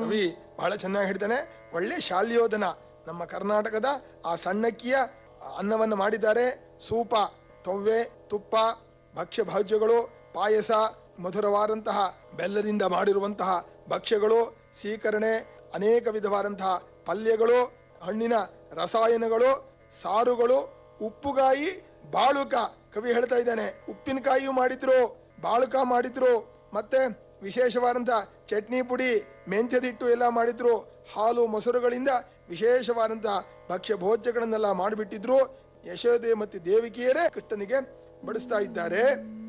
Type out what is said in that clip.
ಕವಿ ಬಹಳ ಚೆನ್ನಾಗಿ ಹೇಳ್ತಾನೆ ಒಳ್ಳೆ ಶಾಲ್ಯೋದನ ನಮ್ಮ ಕರ್ನಾಟಕದ ಆ ಸಣ್ಣಕ್ಕಿಯ ಅನ್ನವನ್ನು ಮಾಡಿದ್ದಾರೆ ಸೂಪ ತೊವ್ವೆ ತುಪ್ಪ ಭಕ್ಷ್ಯ ಭಾಜ್ಯಗಳು ಪಾಯಸ ಮಧುರವಾದಂತಹ ಬೆಲ್ಲದಿಂದ ಮಾಡಿರುವಂತಹ ಭಕ್ಷ್ಯಗಳು ಸೀಕರಣೆ ಅನೇಕ ವಿಧವಾದಂತಹ ಪಲ್ಯಗಳು ಹಣ್ಣಿನ ರಸಾಯನಗಳು ಸಾರುಗಳು ಉಪ್ಪುಗಾಯಿ ಬಾಳುಕ ಕವಿ ಹೇಳ್ತಾ ಇದ್ದಾನೆ ಉಪ್ಪಿನಕಾಯಿಯು ಮಾಡಿದ್ರು ಬಾಳುಕ ಮಾಡಿದ್ರು ಮತ್ತೆ ವಿಶೇಷವಾದಂತಹ ಚಟ್ನಿ ಪುಡಿ ಮೆಂತ್ಯದಿಟ್ಟು ಎಲ್ಲ ಮಾಡಿದ್ರು ಹಾಲು ಮೊಸರುಗಳಿಂದ ವಿಶೇಷವಾದಂತಹ ಭಕ್ಷ್ಯ ಭೋಜ್ಯಗಳನ್ನೆಲ್ಲ ಮಾಡಿಬಿಟ್ಟಿದ್ರು ಯಶೋದೆ ಮತ್ತು ದೇವಿಕೆಯರೇ ಕೃಷ್ಣನಿಗೆ ಬಡಿಸ್ತಾ ಇದ್ದಾರೆ